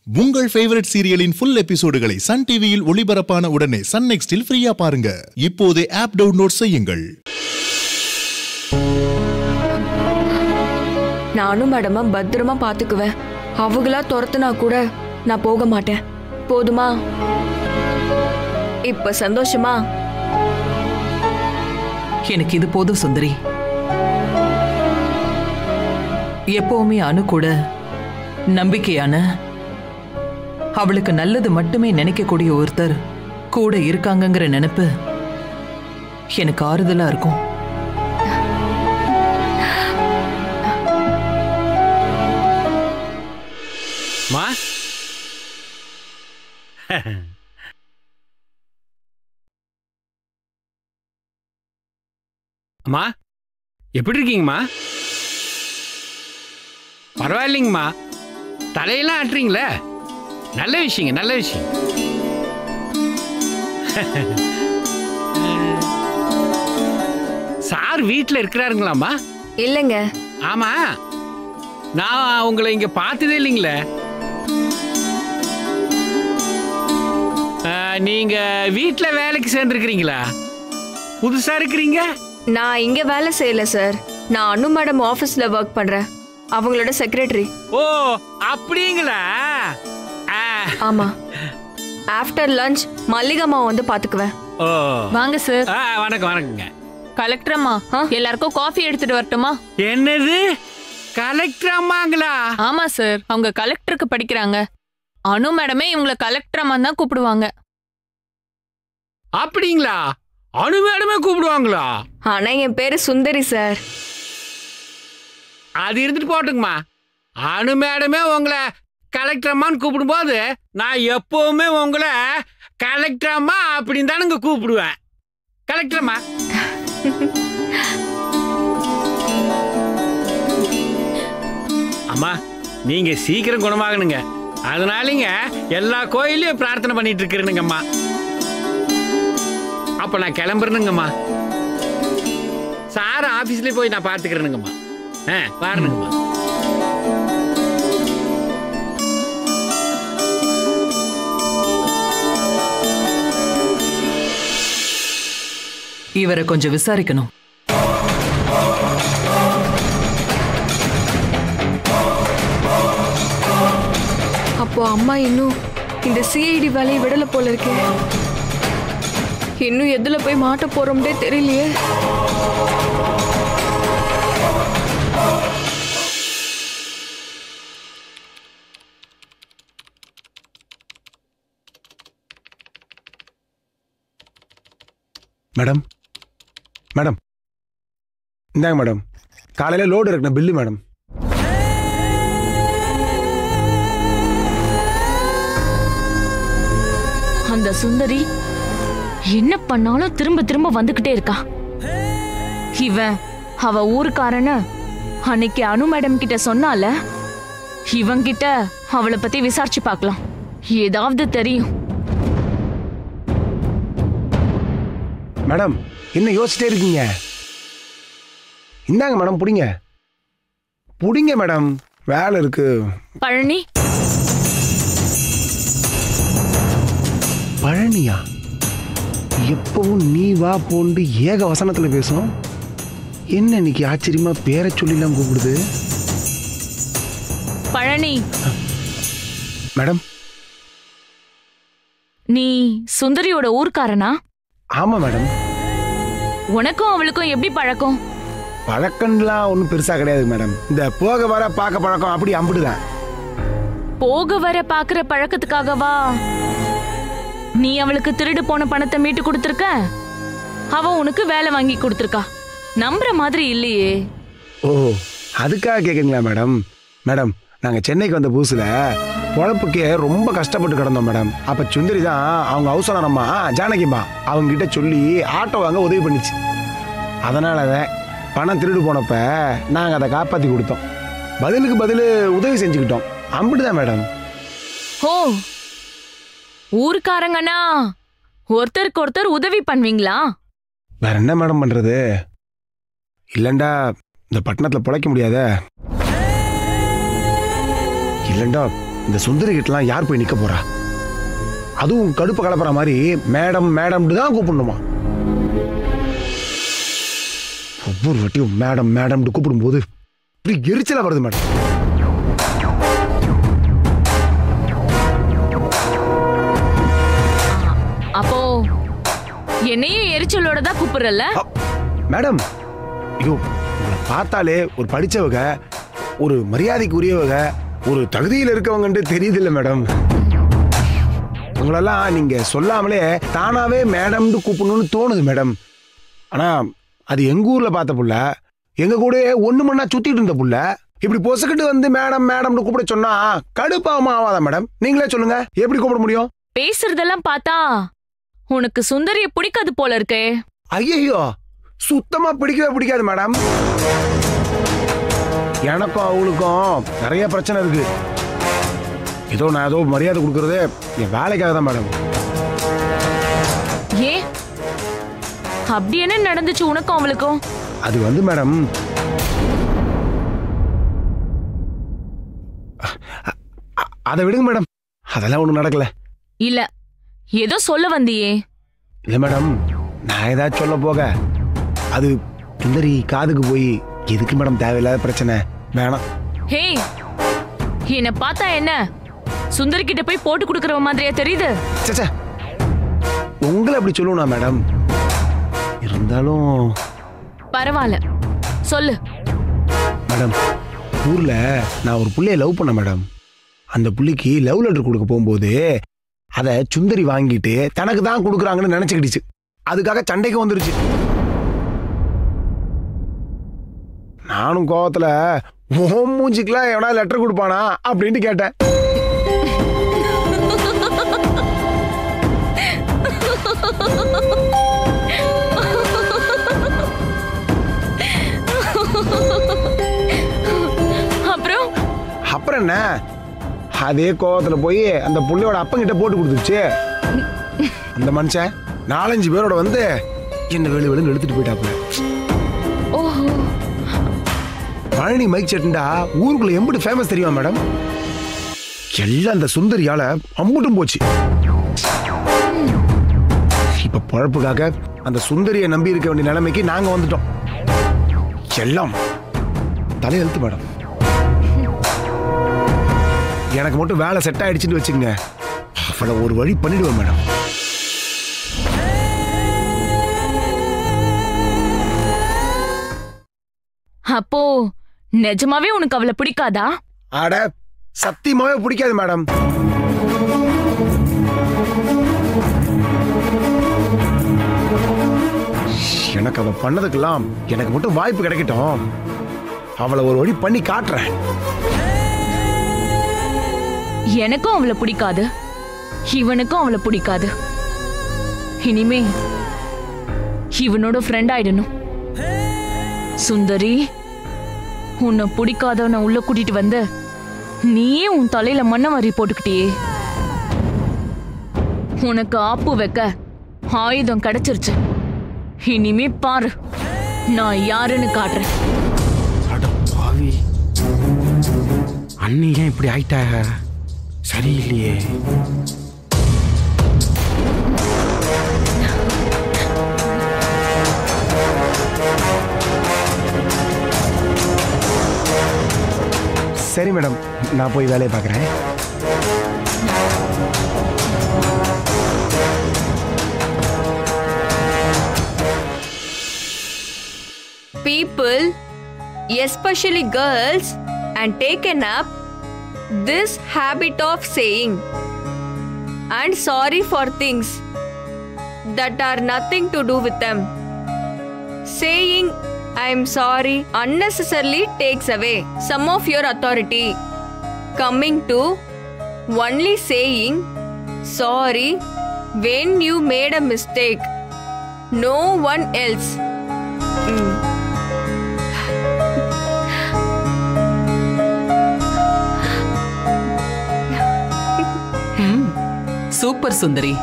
உங்கள் ஃபேவரட் சீரியலின் ஃபுல் எபிசோடுகளை சன் டிவியில் ஒளிபரப்பான உடனே சன் நெக்ஸ்டில் ஃப்ரீயா பாருங்க இப்போதே ஆப் டவுன்லோட் செய்யுங்கள் நானும் மேடம பத்திரமா பாத்துக்குவேன் அவங்களா துரத்துனா கூட நான் போக மாட்டேன் போதுமா இப்ப சந்தோஷமா எனக்கு இது போதும் சுந்தரி எப்பவுமே அணு கூட நம்பிக்கையான அவளுக்கு நல்லது மட்டுமே நினைக்கக்கூடிய ஒருத்தர் கூட இருக்காங்கங்கிற நினைப்பு எனக்கு ஆறுதலா இருக்கும் மா அம்மா எப்படி இருக்கீங்கம்மா பரவாயில்லைங்கம்மா தலையெல்லாம் ஆட்டுறீங்களே நல்ல விஷயங்க நல்ல விஷயம் சார் வீட்டில் இருக்கிறாருங்களாம்மா இல்லைங்க ஆமா நான் உங்களை இங்க பார்த்ததே இல்லைங்களே ஆ, நீங்க வீட்ல வேலைக்கு சேர்ந்துருக்கிறீங்களா புதுசா இருக்கிறீங்க நான் இங்க வேலை செய்யல சார் நான் அனு மேடம் ஆபீஸ்ல ஒர்க் பண்றேன் அவங்களோட செக்ரட்டரி ஓ அப்படிங்களா ஆ, ஆமா ஆஃப்டர் லஞ்ச் மல்லிகம்மா வந்து பாத்துக்குவேன் ஓ வாங்க சார் ஆ, வணக்கம் வணக்கங்க கலெக்டர் அம்மா ஆ? எல்லாருக்கும் காஃபி எடுத்துட்டு வரட்டுமா என்னது கலெக்டர் அம்மாங்களா ஆமா சார் அவங்க கலெக்டருக்கு படிக்கிறாங்க அனு மேடமே இவங்கள கலெக்டர் அம்மா தான் கூப்பிடுவாங்க அப்படிங்களா அனு மேடமே கூப்பிடுவாங்களா ஆனா என் பேரு சுந்தரி சார் அது இருந்துட்டு போட்டுங்கம்மா அனு மேடமே உங்களை கலெக்டர் அம்மான்னு கூப்பிடும்போது நான் எப்பவுமே உங்களை கலெக்டர் அம்மா அப்படின்னு தானுங்க கூப்பிடுவேன் கலெக்டர் அம்மா அம்மா நீங்க சீக்கிரம் குணமாகணுங்க அதனாலங்க எல்லா கோயிலையும் பிரார்த்தனை பண்ணிட்டு இருக்கிறேனுங்கம்மா அப்ப நான் கிளம்புறேனுங்கம்மா சார் ஆபீஸ்லயே போய் நான் பாத்துக்கிறேனுங்கம்மா ஆ பாருங்கம்மா இவரை கொஞ்சம் விசாரிக்கணும் அப்போ அம்மா இன்னும் இந்த சிஐடி வேலையை விடல போல இருக்கே இன்னும் எதுல போய் மாட்ட போறோம்னே தெரியலையே மேடம் மேடம் இந்தாங்க மேடம் காலையில் லோடு இருக்கணும் பில்லு மேடம் அந்த சுந்தரி என்ன பண்ணாலும் திரும்ப திரும்ப வந்துகிட்டே இருக்கா இவன் அவ ஊருக்காரன அன்னைக்கு அனு மேடம் கிட்ட சொன்னால இவங்கிட்ட அவளை பத்தி விசாரிச்சு பார்க்கலாம் ஏதாவது தெரியும் மேடம் என்ன யோசிச்சிட்டே இருக்கீங்க இந்தாங்க மேடம் பிடிங்க பிடிங்க மேடம் வேலை இருக்கு பழனி பழனியா எப்பவும் நீ வா போண்டு ஏக வசனத்தில் பேசும் என்ன இன்னைக்கு ஆச்சரியமா பேரை சொல்லிலாம் கூப்பிடுது பழனி மேடம் நீ சுந்தரியோட ஊர்க்காரனா ஆமாம் மேடம் உனக்கும் அவளுக்கும் எப்படி பழக்கம் பழக்கம்லாம் ஒன்றும் பெருசாக கிடையாது மேடம் இந்த போக வர பார்க்க பழக்கம் அப்படி அம்பிடுதான் போக வர பாக்குற பழக்கத்துக்காகவா நீ அவளுக்கு திருடு போன பணத்தை மீட்டு கொடுத்துருக்க அவ உனக்கு வேலை வாங்கி கொடுத்துருக்கா நம்புற மாதிரி இல்லையே ஓ அதுக்காக கேட்குறீங்களா மேடம் மேடம் நாங்கள் சென்னைக்கு வந்த புதுசில் பொழப்புக்கே ரொம்ப கஷ்டப்பட்டு கிடந்தோம் மேடம் அப்போ சுந்தரி தான் அவங்க ஹவுஸ் ஓனரம்மா ஜானகிம்மா அவங்ககிட்ட சொல்லி ஆட்டோ வாங்க உதவி பண்ணிச்சு அதனால தான் பணம் திருடு போனப்ப நாங்கள் அதை காப்பாற்றி கொடுத்தோம் பதிலுக்கு பதில் உதவி செஞ்சுக்கிட்டோம் அம்பிட்டுதான் மேடம் ஓ ஊருக்காரங்கன்னா ஒருத்தருக்கு ஒருத்தர் உதவி பண்ணுவீங்களா வேற என்ன மேடம் பண்ணுறது இல்லைண்டா இந்த பட்டணத்தில் பிழைக்க முடியாத இல்லைண்டா இந்த சுந்தரி கிட்டலாம் யார் போய் நிக்க போறா அதுவும் கடுப்பு கலப்புற மாதிரி மேடம் மேடம்னு தான் கூப்பிடணுமா ஒவ்வொரு வாட்டியும் மேடம் மேடம்னு கூப்பிடும்போது இப்படி எரிச்சலா வருது மேடம் அப்போ என்னையும் எரிச்சலோட தான் கூப்பிடுறல்ல அ, மேடம் ஐயோ உங்களை பார்த்தாலே ஒரு படிச்சவங்க ஒரு மரியாதைக்கு உரியவங்க ஒரு தகுதியில் இருக்கவங்கன்ட்டு தெரியுது மேடம் உங்களெல்லாம் நீங்க சொல்லாமலே தானாவே மேடம்னு கூப்பிடணும்னு தோணுது மேடம் ஆனா அது எங்க ஊர்ல பார்த்த புள்ள எங்க கூட ஒண்ணு மண்ணா சுத்திட்டு இருந்த புள்ள இப்படி பொசுக்கிட்டு வந்து மேடம் மேடம்னு கூப்பிட சொன்னா கடுப்பாவமா ஆகாதா மேடம் நீங்களே சொல்லுங்க எப்படி கூப்பிட முடியும் பேசுறதெல்லாம் பார்த்தா உனக்கு சுந்தரிய பிடிக்காது போல இருக்கே ஐயோ சுத்தமா பிடிக்கவே பிடிக்காது மேடம் எனக்கும் அவளுக்கும் நிறைய பிரச்சனை இருக்கு ஏதோ நான் ஏதோ மரியாதை கொடுக்கறது என் வேலைக்காக தான் மேடம் ஏன் அப்படி என்ன நடந்துச்சு உனக்கும் அவளுக்கும் அது வந்து மேடம் அ- அ- அதை விடுங்க மேடம் அதெல்லாம் ஒன்றும் நடக்கல இல்ல ஏதோ சொல்ல வந்தியே இல்லை மேடம் நான் ஏதாச்சும் சொல்ல போக அது சுந்தரி காதுக்கு போய் எதுக்கு மேடம் தேவையில்லாத பிரச்சனை வேணாம் ஹே என்ன பார்த்தா என்ன சுந்தரி கிட்ட போய் போட்டு கொடுக்கற மாதிரியா தெரியுது சச்சா உங்களை அப்படி சொல்லுவா மேடம் இருந்தாலும் பரவாயில்ல சொல்லு மேடம் ஊர்ல நான் ஒரு புள்ளைய லவ் பண்ண மேடம் அந்த புள்ளைக்கு லவ் லெட்டர் கொடுக்க போகும்போது அதை சுந்தரி வாங்கிட்டு தனக்கு தான் கொடுக்குறாங்கன்னு நினைச்சுக்கிடுச்சு அதுக்காக சண்டைக்கு வந்துருச்சு நானும் கோவத்துல ஓம் மூஞ்சிக்கெல்லாம் எவனா லெட்டர் கொடுப்பானா அப்படின்ட்டு கேட்டேன் அப்புறம் அப்புறம் என்ன அதே கோவத்துல போய் அந்த புள்ளையோட அப்பங்கிட்ட போட்டு கொடுத்துச்சு அந்த மனுஷன் நாலஞ்சு பேரோட வந்து என்ன வெளி வெளின்னு எடுத்துட்டு போயிட்டாப்புல ஓஹோ பழனி மைக் செட்டுண்டா ஊருக்குள்ள எம்பிட்டு ஃபேமஸ் தெரியுமா மேடம் எல்லாம் அந்த சுந்தரியால அம்புட்டும் போச்சு இப்ப பொழப்புக்காக அந்த சுந்தரியை நம்பி இருக்க வேண்டிய நிலைமைக்கு நாங்க வந்துட்டோம் எல்லாம் தலையெழுத்து மேடம் எனக்கு மட்டும் வேலை செட் ஆயிடுச்சுன்னு வச்சுங்க அவளை ஒரு வழி பண்ணிடுவேன் மேடம் அப்போ நிஜமாவே உனக்கு அவளை பிடிக்காதா அட சத்தியமாவே பிடிக்காது மேடம் எனக்கு அவ பண்ணதுக்கெல்லாம் எனக்கு மட்டும் வாய்ப்பு கிடைக்கட்டும் அவளை ஒரு வழி பண்ணி காட்டுறேன் எனக்கும் அவளை பிடிக்காது இவனுக்கும் அவளை பிடிக்காது இனிமே இவனோட ஃப்ரெண்ட் ஆயிடணும் சுந்தரி உன்னை பிடிக்காதவனை உள்ள கூட்டிட்டு வந்து நீயே உன் தலையில மண்ணை வாரி போட்டுக்கிட்டியே உனக்கு ஆப்பு வைக்க ஆயுதம் கிடைச்சிருச்சு இனிமே பாரு நான் யாருன்னு காட்டுறேன் அட பாவி அண்ணி ஏன் இப்படி ஆயிட்டாக சரியில்லையே சரி மேடம் நான் போய் வேலையை பார்க்குறேன் people, especially girls, and taken up this habit of saying and sorry for things that are nothing to do with them. Saying I'm sorry unnecessarily takes away some of your authority. Coming to only saying sorry when you made a mistake. No one else. Super Sundari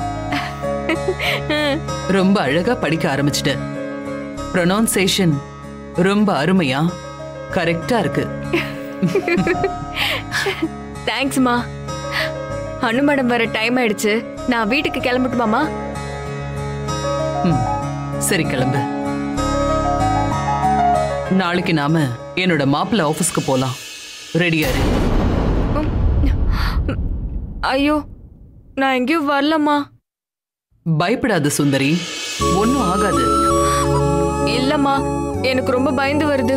ரொம்ப அழகா படிக்க ஆரம்பிச்சிட்ட pronunciation ரொம்ப அருமையா கரெக்டா இருக்கு தேங்க்ஸ்மா அனு madam வர time ஆயிடுச்சு நான் வீட்டுக்கு கிளம்பட்டுமாமா ம் சரி கிளம்பு நாளைக்கு நாம என்னோட மாப்பிள்ளை ஆபீஸ்க்கு போலாம் ரெடியா இரு ஐயோ நான் எங்கேயும் வரலம்மா பயப்படாத சுந்தரி ஒன்னும் ஆகாது இல்லம்மா எனக்கு ரொம்ப பயந்து வருது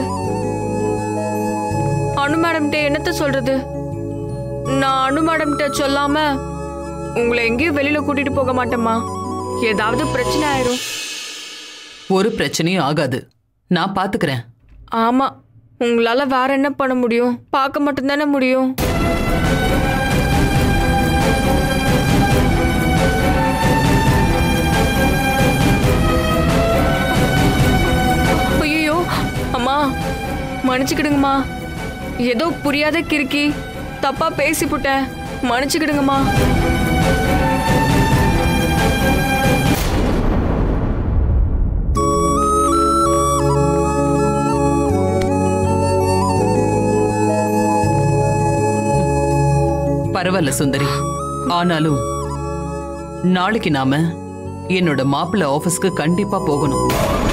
அனு மேடம்கிட்ட என்னத்த சொல்றது நான் அனு மேடம்கிட்ட சொல்லாம உங்களை எங்கேயும் வெளியில கூட்டிட்டு போக மாட்டேம்மா ஏதாவது பிரச்சனை ஆயிரும் ஒரு பிரச்சனையும் ஆகாது நான் பாத்துக்கிறேன் ஆமா உங்களால வேற என்ன பண்ண முடியும் பார்க்க மட்டும்தானே முடியும் ஐயோ அம்மா மன்னிச்சுக்கிடுங்கம்மா ஏதோ புரியாத கிறுக்கி தப்பா பேசிப்புட்டேன் மன்னிச்சுக்கிடுங்கம்மா பரவாயில்ல சுந்தரி ஆனாலும் நாளைக்கு நாம என்னோட மாப்பிள்ளை ஆபீஸ்க்கு கண்டிப்பா போகணும்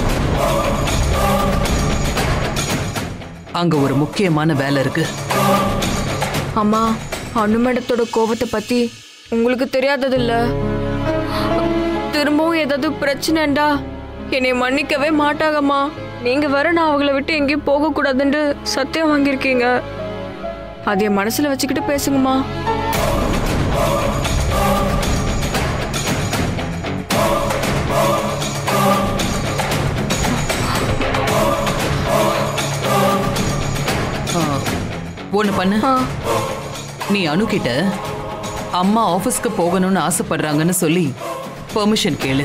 அங்க ஒரு முக்கியமான வேலை இருக்கு அம்மா அனு மேடத்தோட கோவத்தை பத்தி உங்களுக்கு தெரியாதது இல்ல திரும்பவும் ஏதாவது பிரச்சனைண்டா என்னை மன்னிக்கவே மாட்டாங்கம்மா நீங்க வர நான் அவங்கள விட்டு எங்கேயும் போக கூடாதுன்னு சத்தியம் வாங்கியிருக்கீங்க அதை என் மனசுல வச்சுக்கிட்டு பேசுங்கம்மா ஆ, ஒண்ணு பண்ணு ஆ, நீ அணுகிட்ட அம்மா ஆபீஸ்க்கு போகணும்னு ஆசைப்படுறாங்கன்னு சொல்லி பெர்மிஷன் கேளு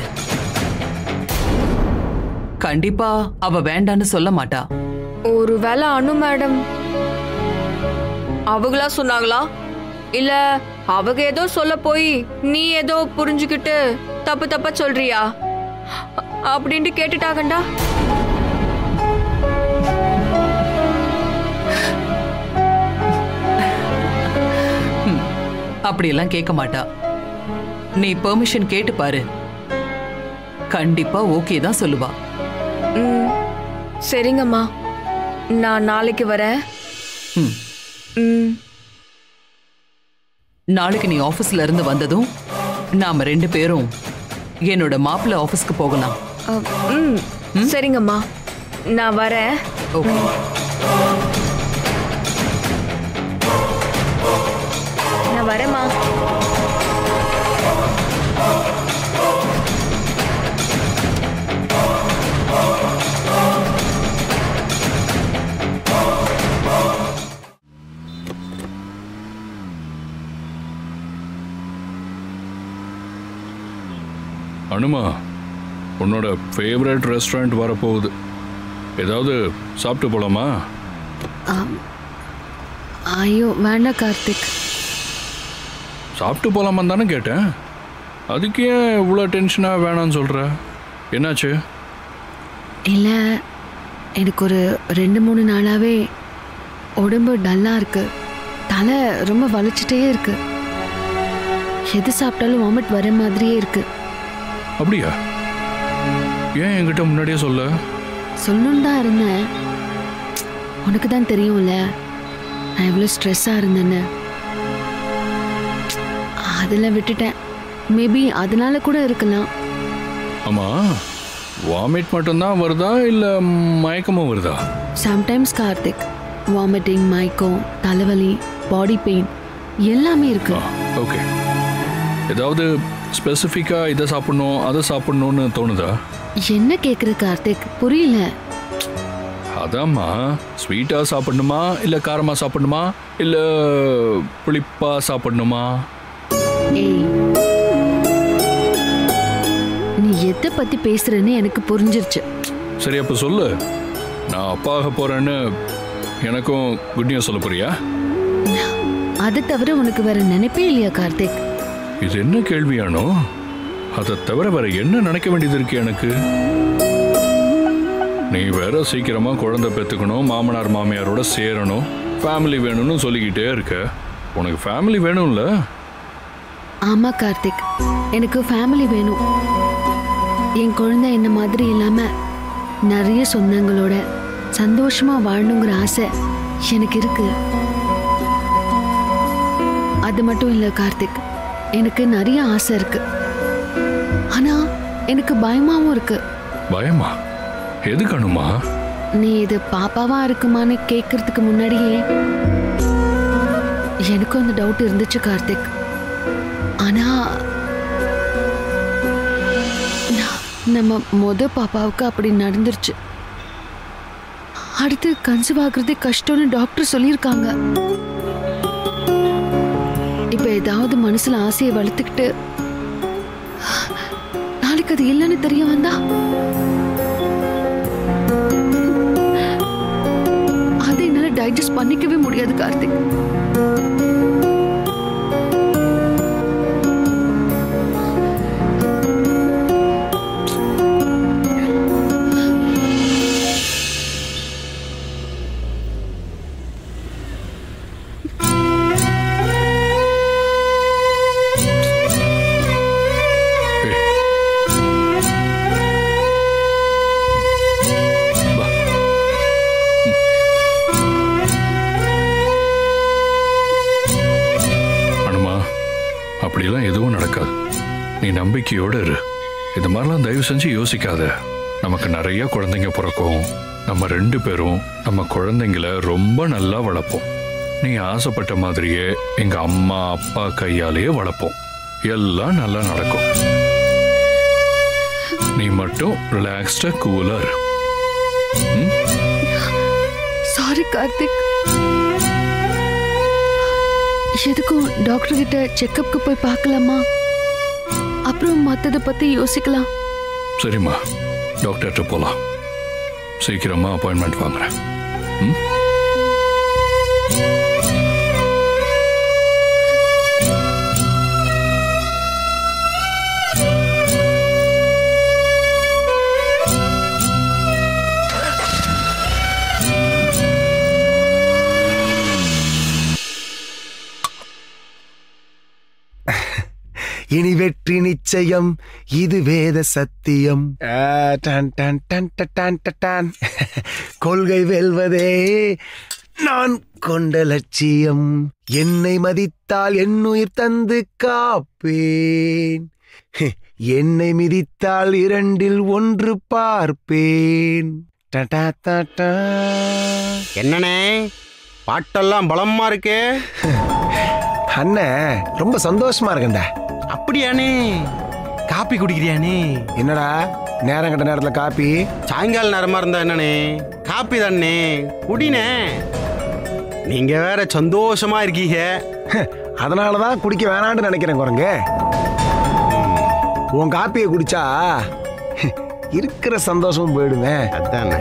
கண்டிப்பா அவ வேண்டான்னு சொல்ல மாட்டா ஒருவேளை அனு மேடம் அவங்களா சொன்னாங்களா இல்ல அவங்க ஏதோ சொல்ல போய் நீ ஏதோ புரிஞ்சுக்கிட்டு தப்பு தப்பா சொல்றியா அ- அப்படின்ட்டு கேட்டுட்டாங்கண்டா அப்படியெல்லாம் கேட்க மாட்டா நீ பெர்மிஷன் கேட்டு பாரு கண்டிப்பா ஓகே தான் சொல்லுவா ம் சரிங்கம்மா நான் நாளைக்கு வரேன் ம். ம் நாளைக்கு நீ ஆபீஸ்ல இருந்து வந்ததும் நாம ரெண்டு பேரும் என்னோட மாப்பிள்ளை ஆபீஸ்க்கு போகலாம் அ, ம் சரிங்கம்மா நான் வரேன் ஓகே நான் வரேம்மா அனுமா உன்னோட ஃபேவரட் ரெஸ்டாரண்ட் வரப்போகுது ஏதாவது சாப்பிட்டு போலாமா ஐயோ வேண்டாம் கார்த்திக் சாப்பிட்டு போலாமான்னு தானே கேட்டேன் அதுக்கு ஏன் இவ்வளோ டென்ஷனாக வேணாம்னு சொல்கிற என்னாச்சு இல்லை எனக்கு ஒரு ரெண்டு மூணு நாளாகவே உடம்பு டல்லாக இருக்கு தலை ரொம்ப வலிச்சிட்டே இருக்கு எது சாப்பிட்டாலும் வாமிட் வர மாதிரியே இருக்கு அப்படியா ஏன் என்கிட்ட முன்னாடியே சொல்ல சொல்லணுன்னு தான் இருந்தேன் உனக்கு தான் தெரியும்ல நான் எவ்வளோ ஸ்ட்ரெஸ்ஸாக இருந்தேன்னு அதில் விட்டுட்டேன் மேபி அதனால கூட இருக்கலாம் ஆமாம் வாமிட் மட்டும்தான் வருதா இல்லை மயக்கமும் வருதா சம்டைம்ஸ் கார்த்திக் வாமிட்டிங் மயக்கம் தலைவலி பாடி பெயின் எல்லாமே இருக்கு ஆ ஓகே ஏதாவது ஸ்பெசிஃபிக்காக இதை சாப்பிடணும் அதை சாப்பிடணும்னு தோணுதா என்ன கேக்குற கார்த்திக் புரியல அதாம்மா ஸ்வீட்டாக சாப்பிடணுமா இல்லை காரமாக சாப்பிடணுமா இல்லை புளிப்பாக சாப்பிடணுமா ஏய் நீ எதை பத்தி பேசுறன்னு எனக்கு புரிஞ்சிருச்சு சரி அப்போ சொல்லு நான் அப்பாக போகிறேன்னு எனக்கும் குட் நியூஸ் சொல்ல போறியா அது தவிர உனக்கு வேற நினைப்பே இல்லையா கார்த்திக் இது என்ன கேள்வியானோ அதை தவிர வேற என்ன நினைக்க வேண்டியது இருக்கு எனக்கு நீ வேற சீக்கிரமா குழந்தை பெத்துக்கணும் மாமனார் மாமியாரோட சேரணும் ஃபேமிலி வேணும்னு சொல்லிக்கிட்டே இருக்க உனக்கு ஃபேமிலி வேணும்ல ஆமா கார்த்திக் எனக்கு ஃபேமிலி வேணும் என் குழந்தை என்ன மாதிரி இல்லாம நிறைய சொந்தங்களோட சந்தோஷமா வாழணுங்கிற ஆசை எனக்கு இருக்கு அது மட்டும் இல்ல கார்த்திக் எனக்கு நிறைய ஆசை இருக்கு ஆனா எனக்கு பயமாவும் இருக்கு பயமா எதுக்கு அனுமா நீ இது பாப்பாவா இருக்குமான்னு கேட்கறதுக்கு முன்னாடியே எனக்கும் அந்த டவுட் இருந்துச்சு கார்த்திக் ஆனா ந- நம்ம முத பாப்பாவுக்கு அப்படி நடந்துருச்சு அடுத்து கன்சீவ் ஆகுறதே கஷ்டம்னு டாக்டர் சொல்லியிருக்காங்க இப்ப ஏதாவது மனசுல ஆசையை வளர்த்துக்கிட்டு நாளைக்கு அது இல்லைன்னு தெரிய வந்தா அதை என்னால டைஜஸ்ட் பண்ணிக்கவே முடியாது கார்த்திக் வா அனுமா அப்படிலாம் எதுவும் நடக்காது நீ நம்பிக்கையோட இரு இந்த மாதிரிலாம் தயவு செஞ்சு யோசிக்காத நமக்கு நிறைய குழந்தைங்க பிறக்கும் நம்ம ரெண்டு பேரும் நம்ம குழந்தைங்கள ரொம்ப நல்லா வளர்ப்போம் நீ ஆசைப்பட்ட மாதிரியே எங்க அம்மா அப்பா கையாலேயே வளர்ப்போம் எல்லாம் நல்லா நடக்கும் நீ மட்டும் ரிலாக்ஸ்டா கூலா இரு சாரி கார்த்திக் எதுக்கும் டாக்டர் கிட்ட செக்கப்க்கு போய் பார்க்கலாமா அப்புறம் மத்தத பத்தி யோசிக்கலாம் சரிம்மா டாக்டர்கிட்ட போலாம் சீக்கிரமா அப்பாயின்மெண்ட் வாங்குறேன் ம்? இனி வெற்றி நிச்சயம் இது வேத சத்தியம் ஆ, டன், டன், டன், ட, டன், ட, டன். கொள்கை வெல்வதே நான் கொண்ட லட்சியம் என்னை மதித்தால் என்னுயிர் தந்து காப்பேன் என்னை மிதித்தால் இரண்டில் ஒன்று பார்ப்பேன் ட, ட, ட, ட. என்னண்ணே பாட்டெல்லாம் பலமா இருக்கே அண்ணன் ரொம்ப சந்தோஷமா இருக்கேன்டா அப்படியானே காப்பி குடிக்கிறியானே என்னடா நேரம் கட்ட நேரத்துல காப்பி சாயங்கால நேரமா இருந்தா என்னண்ணே காப்பி தானே குடினே நீங்க வேற சந்தோஷமா இருக்கீங்க அதனாலதான் குடிக்க வேணாம்னு நினைக்கிறேன் குரங்கு உன் காப்பியை குடிச்சா இருக்கிற சந்தோஷமும் போயிடுமே அதானே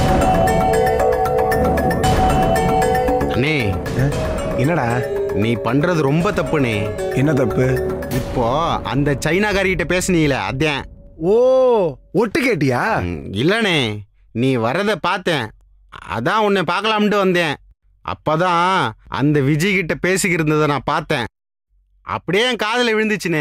அண்ணே என்னடா நீ பண்றது ரொம்ப தப்புனே என்ன தப்பு இப்போ அந்த சைனாக்காரிகிட்ட பேசுனீல அதான் ஓ ஒட்டு கேட்டியா ம், இல்லனே நீ வரத பார்த்தேன் அதான் உன்னை பார்க்கலாம்ட்டு வந்தேன் அப்பதான் அந்த விஜய் கிட்ட பேசிக்கிருந்ததை நான் பார்த்தேன் அப்படியே என் காதுல விழுந்துச்சுனே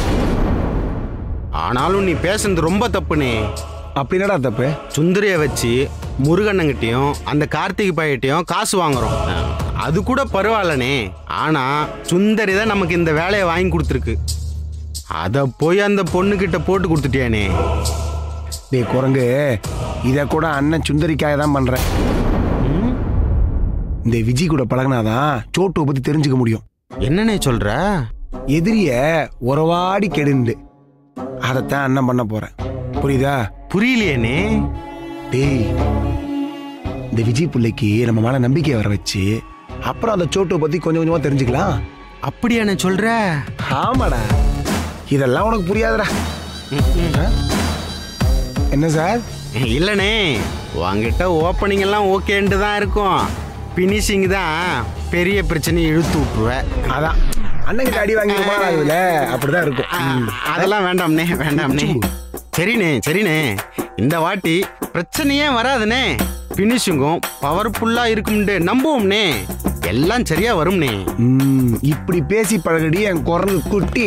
ஆனாலும் நீ பேசுனது ரொம்ப தப்புனே அப்படி என்னடா தப்பு சுந்தரிய வச்சு முருகண்ணங்கிட்டையும் அந்த கார்த்திக் பையட்டையும் காசு வாங்குறோம் அது கூட பரவாயில்லனே ஆனா சுந்தரி தான் நமக்கு இந்த வேலையை வாங்கி கொடுத்துருக்கு அதை போய் அந்த பொண்ணுகிட்ட போட்டு கொடுத்துட்டியானே டேய் குரங்கு இத கூட அண்ணன் சுந்தரிக்காக தான் பண்றேன் இந்த விஜய் கூட பழகினாதான் சோட்டுவை பத்தி தெரிஞ்சுக்க முடியும் என்னண்ணே சொல்ற எதிரிய உறவாடி கெடுந்து அதைத்தான் அண்ணன் பண்ண போறேன் புரியுதா புரியலையேனே டேய் இந்த விஜய் பிள்ளைக்கு நம்ம மேல நம்பிக்கை வர வச்சு அப்புறம் அந்த சோட்டுவை பத்தி கொஞ்சம் கொஞ்சமா தெரிஞ்சுக்கலாம் அப்படியாண்ணே சொல்ற ஆமாடா இதெல்லாம் உனக்கு புரியாதுடா ஆ? என்ன சார் இல்லனே உங்ககிட்ட ஓப்பனிங் எல்லாம் ஓகேன்ட்டு தான் இருக்கும் பினிஷிங் தான் பெரிய பிரச்சனையை இழுத்து விட்டுருவேன் அதான் அண்ணன் அடி வாங்கி ரொம்ப நாள் ஆகுதுல அப்படிதான் இருக்கும் ம். அதெல்லாம் வேண்டாம்னே வேண்டாம்னே சரிண்ணே சரிண்ணே இந்த வாட்டி பிரச்சனையே வராதுனே பினிஷிங்கும் பவர்ஃபுல்லா இருக்கும்னு நம்புவோம்னே எல்லாம் சரியா வரும்னே ம், இப்படி பேசி பழகடி என் குரங்கு குட்டி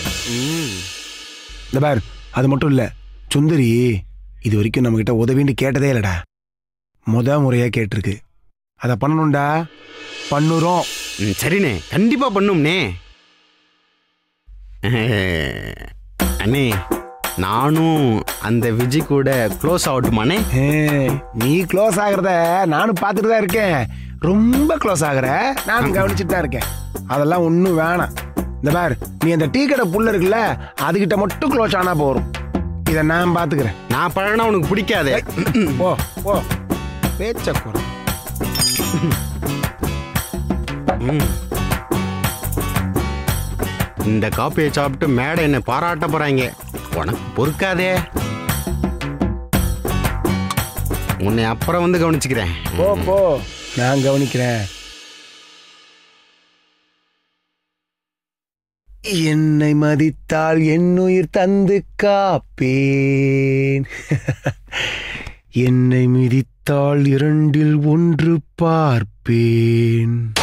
இந்த பார் அது மட்டும் இல்ல சுந்தரி இது வரைக்கும் நம்ம கிட்ட உதவின்னு கேட்டதே இல்லடா முத முறையா கேட்டிருக்கு அதை பண்ணணும்டா பண்ணுறோம் ம், சரிண்ணே கண்டிப்பா பண்ணும்னே அண்ணே நானும் அந்த விஜய் கூட க்ளோஸ் ஆகட்டுமாண்ணே நீ க்ளோஸ் ஆகுறத நானும் பார்த்துட்டு தான் இருக்கேன் ரொம்ப க்ளோஸ் ஆகுற நானும் கவனிச்சுட்டு தான் இருக்கேன் அதெல்லாம் ஒன்றும் வேணாம் இந்த பார் நீ அந்த டீ கடை புல்ல இருக்குல்ல அதுகிட்ட மட்டும் க்ளோஸ் ஆனா போறோம் இதை நான் பார்த்துக்கிறேன் நான் பழகினா உனக்கு பிடிக்காதே போ போ பேச்ச குறை ம். இந்த காப்பியை சாப்பிட்டு மேடை என்னை பாராட்ட போறாங்க உனக்கு பொறுக்காதே உன்னை அப்புறம் வந்து கவனிச்சுக்கிறேன் போ போ நான் கவனிக்கிறேன் என்னை மதித்தால் என்னுயிர் தந்து காப்பேன் என்னை மிதித்தால் இரண்டில் ஒன்று பார்ப்பேன்